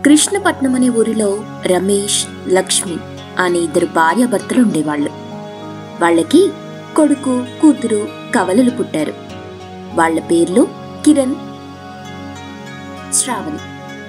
కృష్ణపట్నం అనే ఊరిలో రమేష్ లక్ష్మి అనే ఇద్దరు భార్యాభర్తలు ఉండేవాళ్ళు వాళ్ళకి కొడుకు కూతురు కవలలు పుట్టారు వాళ్ళ పేర్లు కిరణ్ శ్రావణి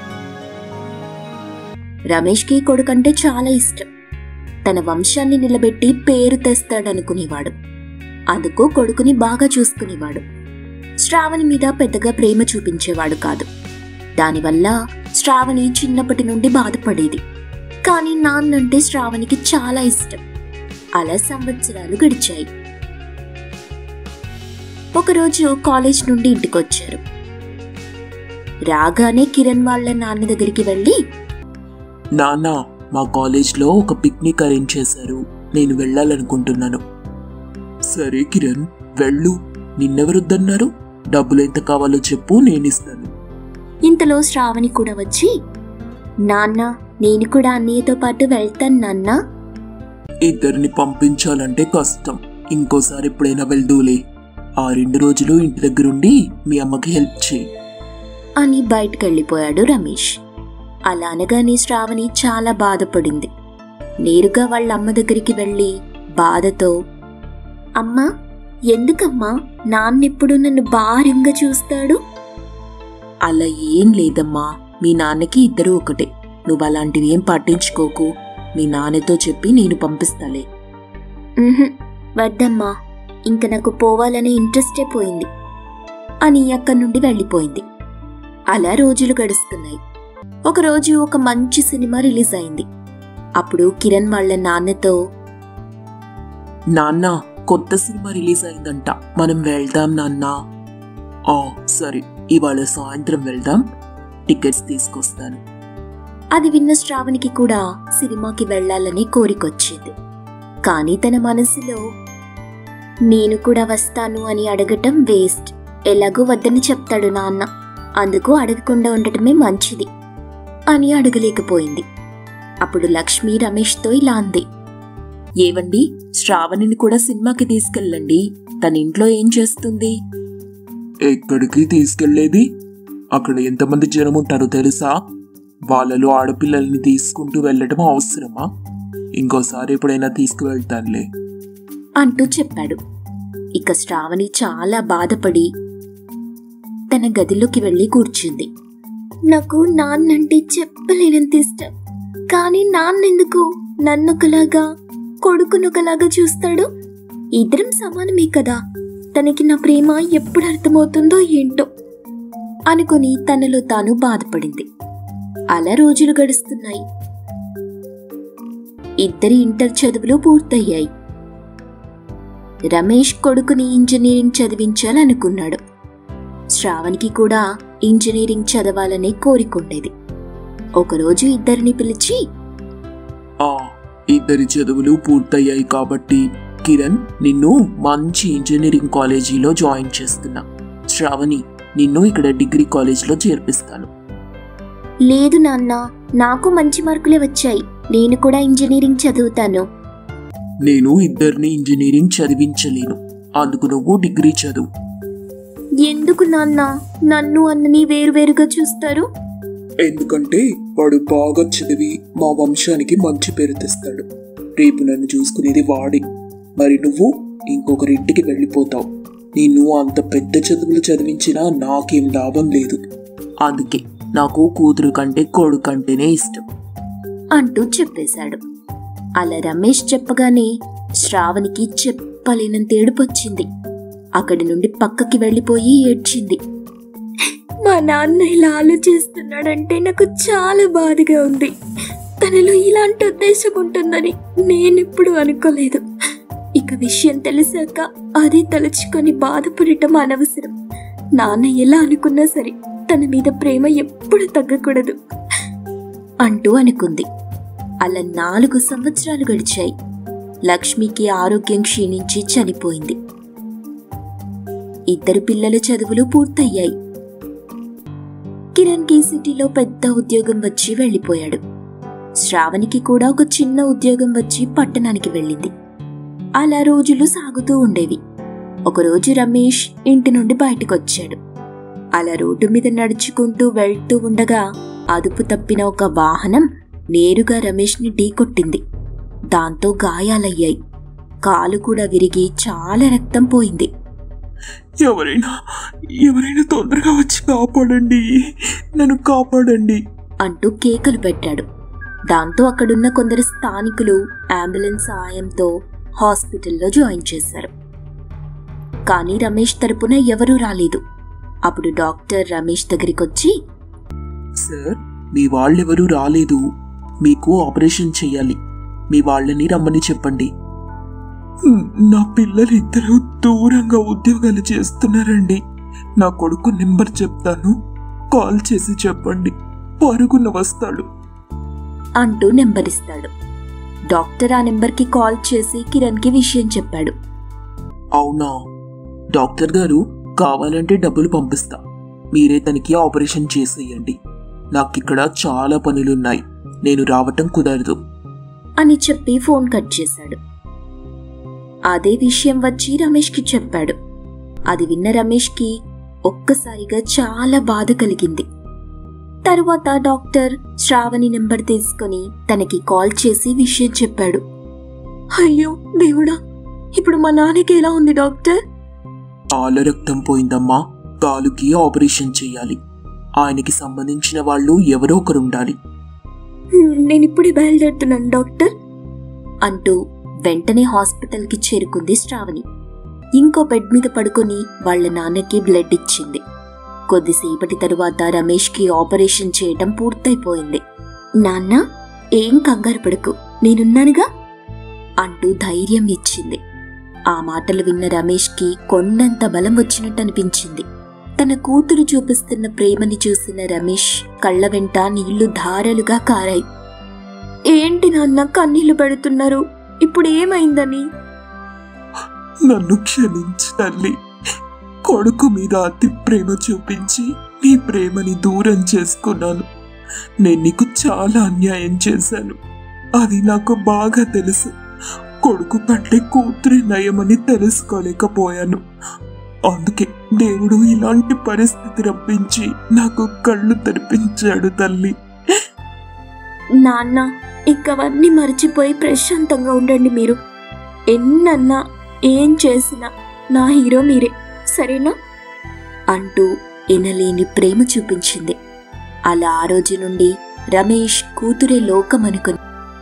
రమేష్కి కొడుకంటే చాలా ఇష్టం తన వంశాన్ని నిలబెట్టి పేరు తెస్తాడనుకునేవాడు అందుకు కొడుకుని బాగా చూసుకునేవాడు శ్రావణి మీద పెద్దగా ప్రేమ చూపించేవాడు కాదు దానివల్ల శ్రావణి చిన్నప్పటి నుండి బాధపడేది కానీ నాన్నంటే శ్రావణికి చాలా ఇష్టం అలా సంవత్సరాలు గడిచాయి ఒకరోజు కాలేజ్ నుండి ఇంటికొచ్చారు రాగానే కిరణ్ వాళ్ళ నాన్న దగ్గరికి వెళ్ళి నాన్న మా కాలేజ్లో ఒక పిక్నిక్ అరేంజ్ చేశారు నేను వెళ్ళాలనుకుంటున్నాను సరే కిరణ్ వెళ్ళు నిన్నెవరొద్దన్నారు డబ్బులు ఎంత కావాలో చెప్పు నేను ఇస్తాను ఇంతలో శ్రావణి కూడా వచ్చి నాన్న నేను కూడా అన్నయ్యతో పాటు వెళ్తాను నాన్న ఇద్దరిని పంపించాలంటే కష్టం ఇంకోసారి ఎప్పుడైనా వెళ్దూలే ఆ రెండు రోజులు ఇంటి దగ్గరుండి మీ అమ్మకి హెల్ప్ చేయి అని బయటకెళ్ళిపోయాడు రమేష్ అలా అనగానే శ్రావణి చాలా బాధపడింది నేరుగా వాళ్ళ అమ్మ దగ్గరికి వెళ్ళి బాధతో అమ్మా ఎందుకమ్మా నాన్నెప్పుడు నన్ను భారంగా చూస్తాడు అలా ఏం లేదమ్మా మీ నాన్నకి ఇద్దరు ఒకటే నువ్వు అలాంటివి ఏం పట్టించుకోకు మీ నాన్నతో చెప్పి నేను పంపిస్తాలే "ఉహుం, వద్దమ్మా ఇంక నాకు పోవాలనే ఇంట్రెస్టే పోయింది అని అక్కడి నుండి వెళ్ళిపోయింది అలా రోజులు గడుస్తున్నాయి ఒకరోజు ఒక మంచి సినిమా రిలీజ్ అయింది అప్పుడు కిరణ్ వాళ్ళ నాన్నతో నాన్న కొత్త సినిమా రిలీజ్ అయిందంట మనం వెళ్దాం నాన్న ఆ సరే ఇవాళ సాయంత్రం వెళ్దాం టికెట్స్ తీసుకొస్తాను అది విన్న శ్రావణికి కూడా సినిమాకి వెళ్ళాలని కోరికొచ్చింది కానీ తన మనసులో నేను కూడా వస్తాను అని అడగటం వేస్ట్ ఎలాగో వద్దని చెప్తాడు నాన్న అందుకు అడగకుండా ఉండటమే మంచిది అని అడగలేకపోయింది అప్పుడు లక్ష్మి రమేష్తో ఇలా అంది ఏవండి శ్రావణిని కూడా సినిమాకి తీసుకెళ్ళండి తన ఇంట్లో ఏం చేస్తుంది ఎక్కడికి తీసుకెళ్లేది అక్కడ ఎంతమంది జనం ఉంటారో తెలుసా వాళ్ళలో ఆడపిల్లల్ని తీసుకుంటూ వెళ్ళటం అవసరమా ఇంకోసారి ఎప్పుడైనా తీసుకువెళ్తానులే అంటూ చెప్పాడు ఇక శ్రావణి చాలా బాధపడి తన గదిలోకి వెళ్ళి కూర్చుంది నాకు నాన్నంటే చెప్పలేనంత ఇష్టం కానీ నాన్నెందుకు నన్నొకలాగా కొడుకునొకలాగా చూస్తాడు ఇద్దరం సమానమే కదా తనకి నా ప్రేమ ఎప్పుడు అర్థమవుతుందో ఏంటో అనుకుని తనలో తాను బాధపడింది అలా రోజులు గడుస్తున్నాయి ఇద్దరి ఇంటర్ చదువులు పూర్తయ్యాయి రమేష్ కొడుకుని ఇంజనీరింగ్ చదివించాలనుకున్నాడు శ్రావణికి కూడా ఇంజనీరింగ్ చదవాలనే కోరికుండేది ఒకరోజు ఇద్దరిని పిలిచి ఆ ఇద్దరి చదువులు పూర్తయ్యాయి కాబట్టి కిరణ్ నిన్ను మంచి ఇంజనీరింగ్ కాలేజీలో జాయిన్ చేస్తున్నా శ్రావణి నిన్ను ఇక్కడ డిగ్రీ కాలేజీలో చేర్పిస్తాను లేదు నాన్న నాకు మంచి మార్కులే వచ్చాయి నేను కూడా ఇంజనీరింగ్ చదువుతాను నేను ఇద్దరిని ఇంజనీరింగ్ చదివించలేను అందుకు నువ్వు డిగ్రీ చదువు ఎందుకు నాన్న నన్ను అన్నని వేరువేరుగా చూస్తారు ఎందుకంటే వాడు బాగా చదివి మా వంశానికి మంచి పేరు తెస్తాడు రేపు నన్ను చూసుకునేది వాడే మరి నువ్వు ఇంకొకరింటికి వెళ్ళిపోతావు నిన్ను అంత పెద్ద చదువులు చదివించినా నాకేం లాభం లేదు అందుకే నాకు కూతురు కంటే కొడుకంటేనే ఇష్టం అంటూ చెప్పేశాడు అలా రమేష్ చెప్పగానే శ్రావణికి చెప్పలేనంత ఏడుపొచ్చింది అక్కడి నుండి పక్కకి వెళ్ళిపోయి ఏడ్చింది మా నాన్న ఇలా ఆలోచిస్తున్నాడంటే నాకు చాలా బాధగా ఉంది తనలో ఇలాంటి ఉద్దేశం ఉంటుందని నేనెప్పుడు అనుకోలేదు ఇక విషయం తెలిసాక అది తలుచుకొని బాధపడటం అనవసరం నాన్న ఎలా అనుకున్నా సరే తన మీద ప్రేమ ఎప్పుడు తగ్గకూడదు అంటూ అనుకుంది అలా నాలుగు సంవత్సరాలు గడిచాయి లక్ష్మికి ఆరోగ్యం క్షీణించి చనిపోయింది ఇద్దరు పిల్లల చదువులు పూర్తయ్యాయి కిరణ్కి సిటీలో పెద్ద ఉద్యోగం వచ్చి వెళ్ళిపోయాడు శ్రావణికి కూడా ఒక చిన్న ఉద్యోగం వచ్చి పట్టణానికి వెళ్ళింది అలా రోజులు సాగుతూ ఉండేవి ఒకరోజు రమేష్ ఇంటి నుండి బయటకొచ్చాడు అలా రోడ్డు మీద నడుచుకుంటూ వెళ్తూ ఉండగా అదుపు తప్పిన ఒక వాహనం నేరుగా రమేష్ని ఢీకొట్టింది దాంతో గాయాలయ్యాయి కాలు కూడా విరిగి చాలా రక్తం పోయింది ఎవరైనా ఎవరైనా తొందరగా వచ్చి కాపాడండి నన్ను కాపాడండి అంటూ కేకలు పెట్టాడు దాంతో అక్కడున్న కొందరు స్థానికులు అంబులెన్స్ సాయంతో హాస్పిటల్లో జాయిన్ చేశారు కానీ రమేష్ తరపున ఎవరూ రాలేదు అప్పుడు డాక్టర్ రమేష్ దగ్గరికొచ్చి సార్ మీ వాళ్ళెవరూ రాలేదు మీకు ఆపరేషన్ చేయాలి మీ వాళ్ళని రమ్మని చెప్పండి నా పిల్లలు ఇద్దరు దూరంగా ఉద్యోగాలు చేస్తున్నారండి నా కొడుకు నెంబర్ చెప్తాను కాల్ చేసి చెప్పండి పరుగున వస్తాడు అంటూ నెంబరిస్తాడు డాక్టర్ ఆ నెంబర్కి కాల్ చేసి కిరణ్కి విషయం చెప్పాడు అవునా డాక్టర్ గారు కావాలంటే డబ్బులు పంపిస్తా మీరే తనకి ఆపరేషన్ చేసేయండి నాకిక్కడ చాలా పనులున్నాయి నేను రావటం కుదరదు అని చెప్పి ఫోన్ కట్ చేశాడు అదే విషయం వచ్చి రమేష్కి చెప్పాడు అది విన్న రమేష్కి ఒక్కసారిగా చాలా బాధ కలిగింది తరువాత డాక్టర్ శ్రావణి నెంబర్ తీసుకుని తనకి కాల్ చేసి విషయం చెప్పాడు అయ్యో దేవుడా ఇప్పుడు మా నాన్నకి ఎలా ఉంది డాక్టర్ చాలా రక్తం పోయిందమ్మా కాలుకి ఆపరేషన్ చేయాలి ఆయనకి సంబంధించిన వాళ్ళు ఎవరో ఒకరు ఉండాలి నేను ఇప్పుడే బయలుదేరుతున్నాను డాక్టర్ అంటూ వెంటనే హాస్పిటల్కి చేరుకుంది శ్రావణి ఇంకో బెడ్ మీద పడుకొని వాళ్ళ నాన్నకి బ్లడ్ ఇచ్చింది కొద్దిసేపటి తరువాత రమేష్కి ఆపరేషన్ చేయటం పూర్తయిపోయింది నాన్న ఏం కంగారు పడకు నేనున్నానుగా అంటూ ధైర్యం ఇచ్చింది ఆ మాటలు విన్న రమేష్కి కొండంత బలం వచ్చినట్టు అనిపించింది తన కూతురు చూపిస్తున్న ప్రేమని చూసిన రమేష్ కళ్ళ వెంట నీళ్లు ధారలుగా కారాయి ఏంటి నాన్న కన్నీళ్లు పెడుతున్నారు ఇప్పుడు ఏమైందని నన్ను క్షమించు తల్లి కొడుకు మీద అతి ప్రేమ చూపించి నీ ప్రేమని దూరం చేసుకున్నాను నేను నీకు చాలా అన్యాయం చేశాను అది నాకు బాగా తెలుసు కొడుకు కంటే కూతురి నయమని తెలుసుకోలేకపోయాను అందుకే దేవుడు ఇలాంటి పరిస్థితి రప్పించి నాకు కళ్ళు తెరిపించాడు తల్లి నాన్న ఇంకవన్నీ మర్చిపోయి ప్రశాంతంగా ఉండండి మీరు ఎన్నన్నా ఏం చేసినా నా హీరో మీరే సరేనా అంటూ ఎనలేని ప్రేమ చూపించింది అలా ఆ రోజు నుండి రమేష్ కూతురే లోకం అనుకుని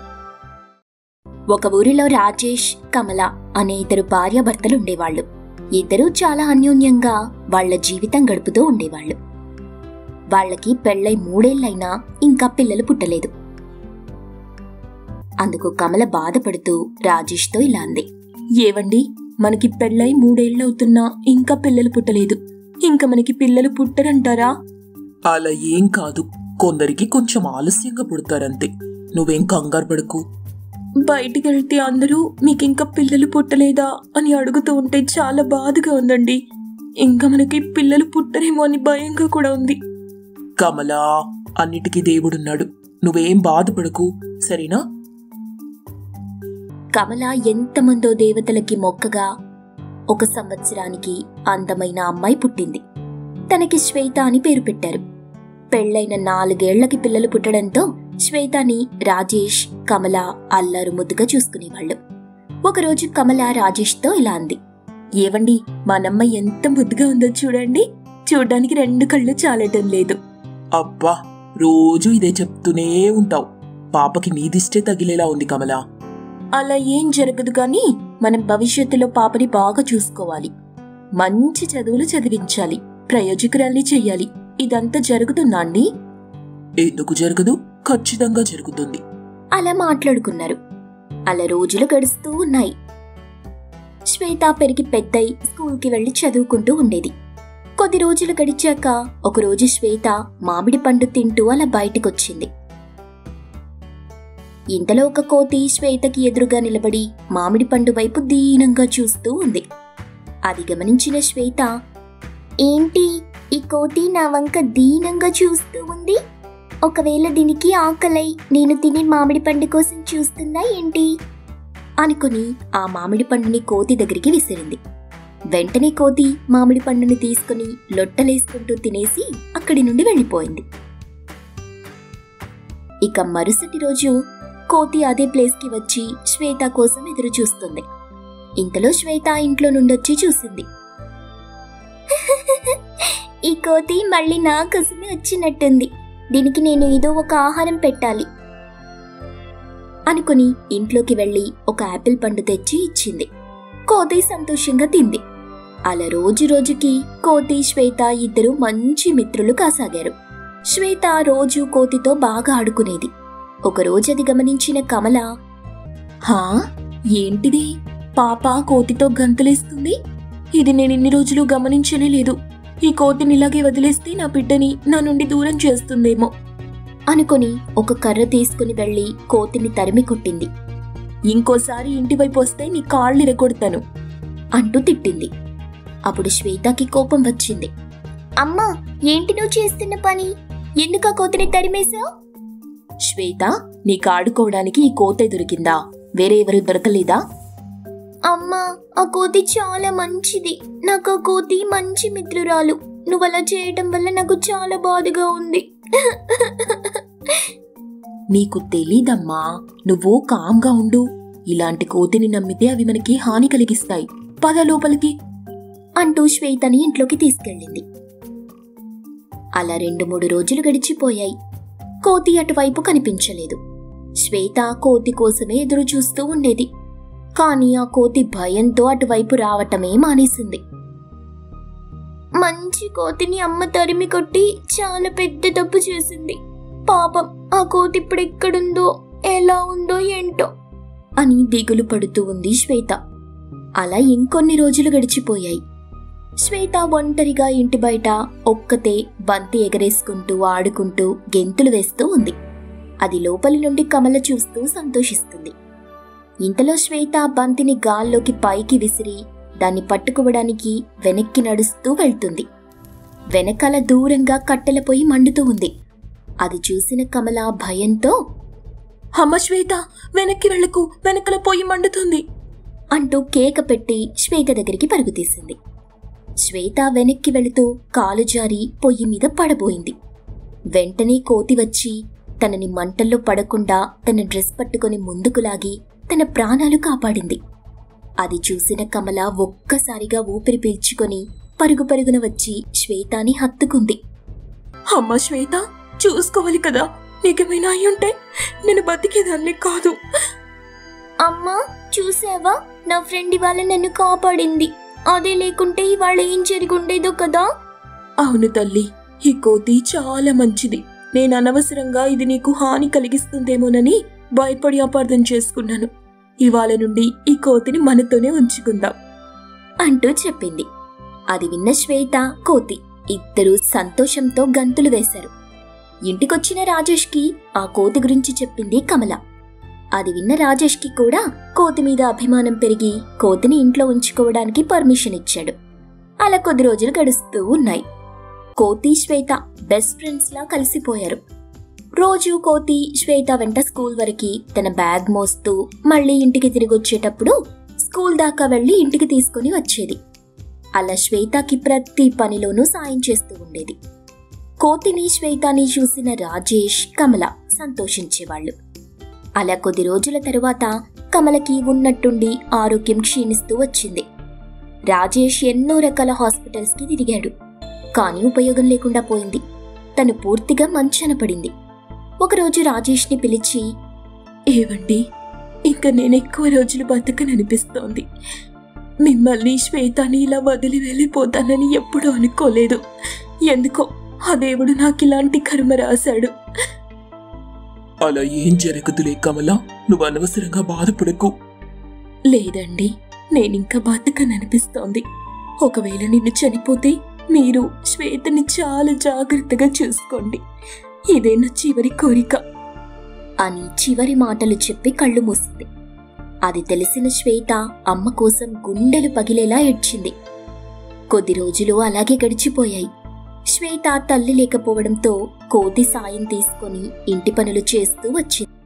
ఒక ఊరిలో రాజేష్ కమల అనే ఇద్దరు భార్యాభర్తలు ఉండేవాళ్ళు ఇద్దరూ చాలా అన్యోన్యంగా వాళ్ళ జీవితం గడుపుతూ ఉండేవాళ్ళు వాళ్ళకి పెళ్ళై మూడేళ్లైనా ఇంకా పిల్లలు పుట్టలేదు అందుకు కమల బాధపడుతూ రాజేష్తో ఇలా అంది ఏవండి మనకి పెళ్ళై మూడేళ్లవుతున్నా ఇంకా పిల్లలు పుట్టలేదు ఇంకా మనకి పిల్లలు పుట్టరంటారా అలా ఏం కాదు కొందరికి కొంచెం ఆలస్యంగా పుడతారంతే నువ్వేం కంగారు పడకు బయటికి వెళ్తే అందరూ మీకు ఇంకా పిల్లలు పుట్టలేదా అని అడుగుతూ ఉంటే చాలా బాధగా ఉందండి ఇంకా మనకి పిల్లలు పుట్టరేమో అని భయంగా కూడా ఉంది కమలా అన్నిటికీ దేవుడున్నాడు నువ్వేం బాధపడకు సరేనా కమల ఎంతమందో దేవతలకి మొక్కగా ఒక సంవత్సరానికి అందమైన అమ్మాయి పుట్టింది తనకి శ్వేత అని పేరు పెట్టారు పెళ్లైన నాలుగేళ్లకి పిల్లలు పుట్టడంతో శ్వేతని రాజేష్ కమల అల్లారు ముద్దుగా చూసుకునేవాళ్ళు ఒకరోజు కమల రాజేష్తో ఇలా అంది ఏవండి మనమ్మ ఎంత ముద్దుగా ఉందో చూడండి చూడ్డానికి రెండు కళ్ళు చాలటం లేదు అబ్బా రోజు ఇదే చెప్తూనే ఉంటావు పాపకి నీ దిష్టే తగిలేలా ఉంది కమలా అలా ఏం జరగదు కానీ మనం భవిష్యత్తులో పాపని బాగా చూసుకోవాలి మంచి చదువులు చదివించాలి ప్రయోజకురాల్ని చెయ్యాలి ఇదంతా జరుగుతుందా అండి ఎందుకు జరగదు ఖచ్చితంగా జరుగుతుంది అలా మాట్లాడుకున్నారు అలా రోజులు గడుస్తూ ఉన్నాయి శ్వేత పెరిగి పెద్దయి స్కూల్కి వెళ్లి చదువుకుంటూ ఉండేది కొద్ది రోజులు గడిచాక ఒకరోజు శ్వేత మామిడి పండు తింటూ అలా బయటకొచ్చింది ఇంతలో ఒక కోతి శ్వేతకి ఎదురుగా నిలబడి మామిడి పండు వైపు దీనంగా చూస్తూ ఉంది అది గమనించిన శ్వేత ఏంటి ఈ కోతి నా వంక దీనంగా చూస్తూ ఉంది ఒకవేళ దీనికి ఆకలై నేను తినే మామిడి పండు కోసం చూస్తుందా ఏంటి అనుకుని ఆ మామిడి పండుని కోతి దగ్గరికి విసిరింది వెంటనే కోతి మామిడి పండుని తీసుకుని లొట్టలేసుకుంటూ తినేసి అక్కడి నుండి వెళ్ళిపోయింది ఇక మరుసటి రోజు కోతి అదే ప్లేస్కి వచ్చి శ్వేత కోసం ఎదురు చూస్తుంది ఇంతలో శ్వేత ఇంట్లో నుండొచ్చి చూసింది ఈ కోతి మళ్ళీ నా కోసమే వచ్చినట్టుంది దీనికి నేను ఏదో ఒక ఆహారం పెట్టాలి అనుకుని ఇంట్లోకి వెళ్ళి ఒక యాపిల్ పండు తెచ్చి ఇచ్చింది కోతి సంతోషంగా తింది అలా రోజు రోజుకి కోతి శ్వేత ఇద్దరు మంచి మిత్రులు కాసాగారు శ్వేత రోజు కోతితో బాగా ఆడుకునేది ఒకరోజు అది గమనించిన కమల హా ఏంటిది పాప కోతితో గంతులేస్తుంది ఇది నేను ఇన్ని రోజులు గమనించనే లేదు ఈ కోతిని ఇలాగే వదిలేస్తే నా బిడ్డని నా నుండి దూరం చేస్తుందేమో అనుకుని ఒక కర్ర తీసుకుని వెళ్ళి కోతిని తరిమి కొట్టింది ఇంకోసారి ఇంటి వైపు వస్తే నీ కాళ్ళు ఇరగొడతాను అంటూ తిట్టింది అప్పుడు శ్వేతకి కోపం వచ్చింది అమ్మా ఏంటి నువ్వు చేస్తున్న పని ఎందుకు ఆ కోతిని తరిమేశావు శ్వేత నీకు ఆడుకోవడానికి ఈ కోతే దొరికిందా వేరే ఎవరు దొరకలేదా అమ్మా ఆ కోతి చాలా మంచిది నాకు ఆ కోతి మంచి మిత్రురాలు నువ్వు అలా చేయటం వల్ల నాకు చాలా బాధగా ఉంది నీకు తెలీదమ్మా నువ్వు కామ్గా ఉండు ఇలాంటి కోతిని నమ్మితే అవి మనకి హాని కలిగిస్తాయి పద లోపలికి అంటూ శ్వేతని ఇంట్లోకి తీసుకెళ్ళింది అలా రెండు మూడు రోజులు గడిచిపోయాయి కోతి అటువైపు కనిపించలేదు శ్వేత కోతి కోసమే ఎదురు చూస్తూ ఉండేది కానీ ఆ కోతి భయంతో అటువైపు రావటమే మానేసింది మంచి కోతిని అమ్మ తరిమి కొట్టి చాలా పెద్ద తప్పు చేసింది పాపం ఆ కోతి ఇప్పుడు ఎక్కడుందో ఎలా ఉందో ఏంటో అని దిగులు పడుతూ ఉంది శ్వేత అలా ఇంకొన్ని రోజులు గడిచిపోయాయి శ్వేత ఒంటరిగా ఇంటి బయట ఒక్కతే బంతి ఎగరేసుకుంటూ ఆడుకుంటూ గెంతులు వేస్తూ ఉంది అది లోపలి నుండి కమల చూస్తూ సంతోషిస్తుంది ఇంతలో శ్వేత బంతిని గాల్లోకి పైకి విసిరి దాన్ని పట్టుకోవడానికి వెనక్కి నడుస్తూ వెళ్తుంది వెనకాల దూరంగా కట్టెల పొయ్యి మండుతూ ఉంది అది చూసిన కమల భయంతో అమ్మ శ్వేత వెనక్కి వెళ్ళకు వెనకల పొయ్యి మండుతుంది అంటూ కేక పెట్టి శ్వేత దగ్గరికి పరుగు తీసింది శ్వేత వెనక్కి వెళుతూ కాలు జారి పొయ్యి మీద పడబోయింది వెంటనే కోతి వచ్చి తనని మంటల్లో పడకుండా తన డ్రెస్ పట్టుకొని ముందుకు లాగి తన ప్రాణాలు కాపాడింది అది చూసిన కమల ఒక్కసారిగా ఊపిరి పీల్చుకొని పరుగు పరుగున వచ్చి శ్వేతాని హత్తుకుంది అమ్మ శ్వేత చూసుకోవాలి కదా నీకేమైనా అయ్యుంటే నేను బతికేదాన్ని కాదు అమ్మా చూసావా నా ఫ్రెండ్ ఇవాళ నన్ను కాపాడింది అదే లేకుంటే ఇవాళ ఏం జరిగి ఉండేదో కదా అవును తల్లి ఈ కోతి చాలా మంచిది నేను అనవసరంగా ఇది నీకు హాని కలిగిస్తుందేమోనని భయపడి అపార్థం చేసుకున్నాను ఇవాళ నుండి ఈ కోతిని మనతోనే ఉంచుకుందాం అంటూ చెప్పింది అది విన్న శ్వేత కోతి ఇద్దరూ సంతోషంతో గంతులు వేశారు ఇంటికొచ్చిన రాజేష్కి ఆ కోతి గురించి చెప్పింది కమల అది విన్న రాజేష్కి కూడా కోతి మీద అభిమానం పెరిగి కోతిని ఇంట్లో ఉంచుకోవడానికి పర్మిషన్ ఇచ్చాడు అలా కొద్ది రోజులు గడుస్తూ ఉన్నాయి కోతి శ్వేత బెస్ట్ ఫ్రెండ్స్ లా కలిసిపోయారు రోజు కోతి శ్వేత వెంట స్కూల్ వరకు తన బ్యాగ్ మోస్తూ మళ్ళీ ఇంటికి తిరిగి వచ్చేటప్పుడు స్కూల్ దాకా వెళ్లి ఇంటికి తీసుకుని వచ్చేది అలా శ్వేతకి ప్రతి పనిలోనూ సాయం చేస్తూ ఉండేది కోతిని శ్వేతాని చూసిన రాజేష్ కమల సంతోషించేవాళ్ళు అలా కొద్ది రోజుల తరువాత కమలకి ఉన్నట్టుండి ఆరోగ్యం క్షీణిస్తూ వచ్చింది రాజేష్ ఎన్నో రకాల హాస్పిటల్స్కి తిరిగాడు కానీ ఉపయోగం లేకుండా పోయింది తను పూర్తిగా మంచాన పడింది ఒకరోజు రాజేష్ని పిలిచి ఏవండి ఇంకా నేను ఎక్కువ రోజులు బతకననిపిస్తోంది మిమ్మల్ని శ్వేతాని ఇలా వదిలి వెళ్ళిపోతానని ఎప్పుడూ అనుకోలేదు ఎందుకో ఆ దేవుడు నాకు ఇలాంటి కర్మ రాశాడు అలా ఏం జరగదులే కమల నువ్వు అనవసరంగా బాధపడకు లేదండి నేనింకా బతకననిపిస్తోంది ఒకవేళ నిన్ను చనిపోతే మీరు శ్వేతని చాలా జాగ్రత్తగా చూసుకోండి ఇదే నా చివరి కోరిక అని చివరి మాటలు చెప్పి కళ్ళు మూసింది అది తెలిసిన శ్వేత అమ్మ కోసం గుండెలు పగిలేలా ఏడ్చింది కొద్ది రోజులు అలాగే గడిచిపోయాయి శ్వేత తల్లి లేకపోవడంతో కోతి సాయం తీసుకొని ఇంటి పనులు చేస్తూ వచ్చింది